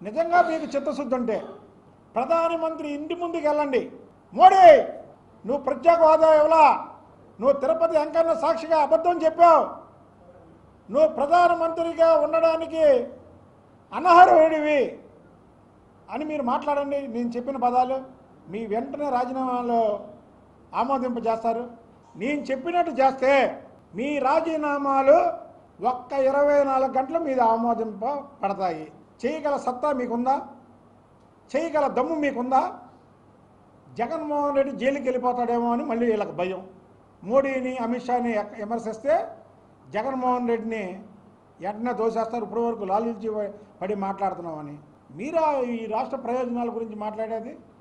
నిజంగా మీకు చిత్తశుద్ధి ఉంటే ప్రధానమంత్రి ఇంటి ముందుకు వెళ్ళండి మోడీ నువ్వు ప్రత్యేక హోదా ఇవ్వలా నువ్వు తిరుపతి వెంకన్న సాక్షిగా అబద్ధం చెప్పావు నువ్వు ప్రధానమంత్రిగా ఉండడానికి అనర్హుడివి అని మీరు మాట్లాడండి నేను చెప్పిన పదాలు మీ వెంటనే రాజీనామాలో ఆమోదింపజేస్తారు నేను చెప్పినట్టు చేస్తే మీ రాజీనామాలు ఒక్క ఇరవై నాలుగు గంటలు మీద ఆమోదింప పడతాయి చేయగల సత్తా మీకుందా చేయగల దమ్ము మీకుందా జగన్మోహన్ రెడ్డి జైలుకి వెళ్ళిపోతాడేమో అని మళ్ళీ వీళ్ళకి భయం మోడీని అమిత్ షాని ఎక్క- విమర్శిస్తే జగన్మోహన్ రెడ్డిని వెంటనే దోసేస్తారు ఇప్పటి వరకు లాలించి పడి మాట్లాడుతున్నామని మీరా ఈ రాష్ట్ర ప్రయోజనాల గురించి మాట్లాడేది